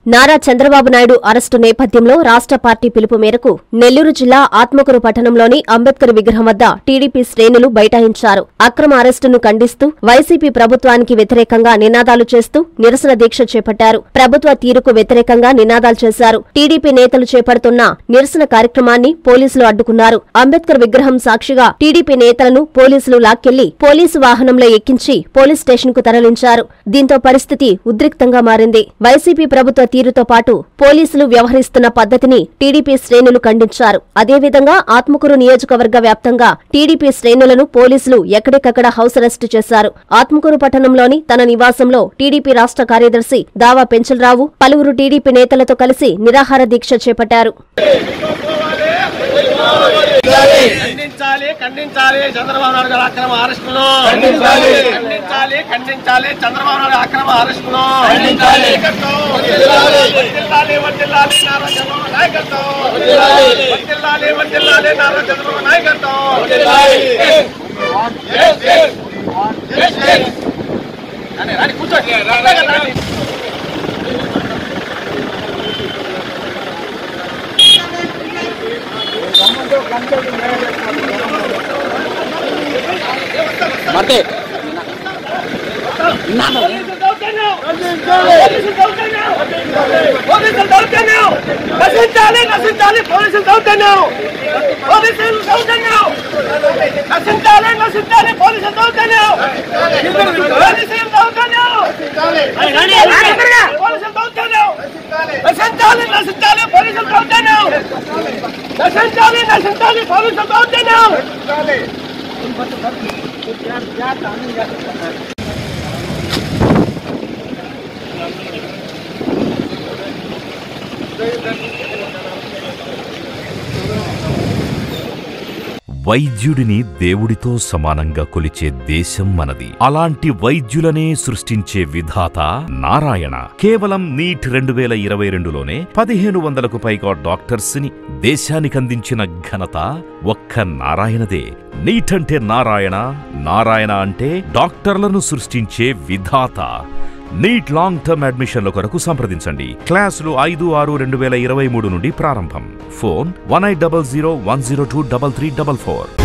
Nara Chandrababu Naidu arrest నేపథ్యంలో రాష్ట్ర party పిలుపు మేరకు నెల్లూరు జిల్లా ఆత్మకూరు పట్టణంలోని అంబేద్కర్ విగ్రహం వద్ద టీడీపీ శ్రేణులు బైఠాయించారు అక్రమ అరెస్టును ఖండిస్తూ వైసీపీ ప్రభుత్వానికి వ్యతిరేకంగా నినాదాలు చేస్తూ నిరసన దీక్ష చేపట్టారు ప్రభుత్వ తీరుకు వ్యతిరేకంగా నినాదాలు చేశారు టీడీపీ నేతలు చేపడుతున్న నిరసన కార్యక్రమాన్ని పోలీసులు అడ్డుకున్నారు అంబేద్కర్ విగ్రహం సాక్షిగా టీడీపీ నేతలను పోలీసులు లాక్కెళ్లి పోలీసు వాహనంలో ఎక్కించి పోలీస్ స్టేషన్ కు తరలించారు దీంతో పరిస్థితి ఉద్రిక్తంగా మారింది వైసీపీ ప్రభుత్వ తీరుతో పాటు పోలీసులు వ్యవహరిస్తున్న పద్ధతిని టీడీపీ శ్రేణులు ఖండించారు అదేవిధంగా ఆత్మకూరు నియోజకవర్గ వ్యాప్తంగా టీడీపీ శ్రేణులను పోలీసులు ఎక్కడికక్కడ హౌస్ అరెస్టు చేశారు ఆత్మకూరు పట్టణంలోని తన నివాసంలో టీడీపీ రాష్ట్ర కార్యదర్శి దావా పెంచలరావు పలువురు టీడీపీ నేతలతో కలిసి నిరాహార దీక్ష చేపట్టారు ఖండించాలి ఖండించాలి చంద్రబాబు నాయుడు గారి అక్రమ అరెస్టును ఖండించాలి. ఖండించాలి ఖండించాలి చంద్రబాబు నాయుడు అక్రమ అరెస్టును ఖండించాలి. నాయకత్వం. వర్ధిల్లాలి. వర్ధిల్లాలి వర్ధిల్లాలి నారా చంద్రబాబు నాయకత్వం వర్ధిల్లాలి. వర్ధిల్లాలి వర్ధిల్లాలి నారా చంద్రబాబు నాయకత్వం వర్ధిల్లాలి. రాని, రాని, కూర్చోండి రాని, రాని. పోలీసులు దౌర్జన్యం! పోలీసులు దౌర్జన్యం! పోలీసులు దౌర్జన్యం! నశించాలి నశించాలి పోలీసులు దౌర్జన్యం పోలీసులు దౌర్జన్యం నశించాలి నశించాలి పోలీసులు దౌర్జన్యం పోలీసులు దౌర్జన్యం పోలీసులు దౌర్జన్యం నశించాలి నశించాలి పోలీసులు దౌర్జన్యం నశించాలి నశించాలి పోలీసులు దౌర్జన్యం వైద్యుడిని దేవుడితో సమానంగా కొలిచే దేశం మనది అలాంటి వైద్యులనే సృష్టించే విధాత నారాయణ కేవలం నీట్ రెండు వేల ఇరవై రెండులోనే పదిహేను వందలకు పైగా డాక్టర్స్ ని దేశానికందించిన ఘనత ఒక్క నారాయణదే నీట్ అంటే నారాయణ నారాయణ అంటే డాక్టర్లను సృష్టించే విధాత నీట్ లాంగ్ టర్మ్ అడ్మిషన్ల కొరకు సంప్రదించండి క్లాసులు ఐదు ఆరు రెండు వేల ఇరవై మూడు నుండి ప్రారంభం phone one eight double zero one zero two double three double four